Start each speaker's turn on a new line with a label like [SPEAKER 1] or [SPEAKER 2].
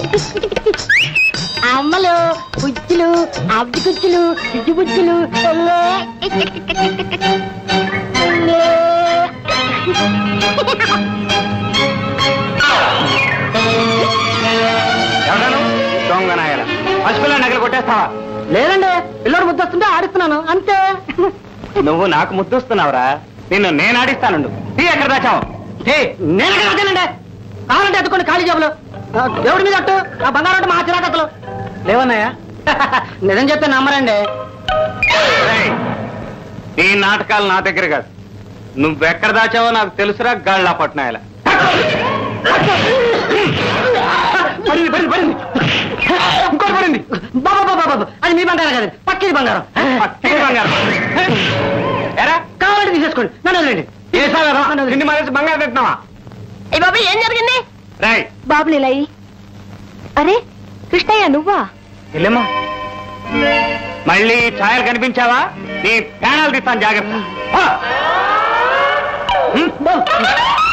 [SPEAKER 1] అమ్మలు బుజ్జులు అబ్బి కుచ్చులు ఇడ్డు బుజ్జులు ఒల్లే. ఒల్లే.
[SPEAKER 2] ఎవడను దొంగ నాయల పసిపిల్ల నగలు కొట్టేస్తావా
[SPEAKER 1] లేదండి పిల్లడు ముద్దొస్తుంటే ఆడిస్తున్నాను అంతే
[SPEAKER 2] నువ్వు నాకు ముద్దొస్తున్నావురా నిన్ను నేను ఆడిస్తానుండు తీ ఎక్కడ దాచావు తీ
[SPEAKER 1] నేను ఎక్కడ వద్దానండి కావాలంటే ఎత్తుకోండి ఖాళీ జేబులు ఆ, దేవుడి మీద అట్టు ఆ బంగారం అంటే మా చిరాకతలు లేవన్నాయా నిజం చెప్తే నమ్మరండి
[SPEAKER 2] రేయ్, నీ నాటకాలు నా దగ్గర కాదు నువ్వెక్కడ దాచావో నాకు తెలుసురా గాళ్ళ పట్నాయల
[SPEAKER 1] పడింది పడింది పడింది ఇంకోటి పడింది బాబా బాబా బాబా అది మీ బంగారం కాదు పక్కిది బంగారం
[SPEAKER 2] పక్కిది బంగారం. ఎరా
[SPEAKER 1] కావాలంటే తీసేసుకోండి నన్ను వదిలేండి
[SPEAKER 2] చేసావరా నిన్ను మరేసి బంగారం తింటున్నావా
[SPEAKER 3] ఏ బాబు ఏం జరిగింది
[SPEAKER 2] రాయ్
[SPEAKER 3] బాబు నిలయి అరే కృష్ణయ్య నువ్వా
[SPEAKER 2] వెళ్ళమ్మా మళ్ళీ ఈ ఛాయలు కనిపించావా నీ ప్రాణాలు తీస్తాను జాగ్రత్త ఆ! హ్మ్?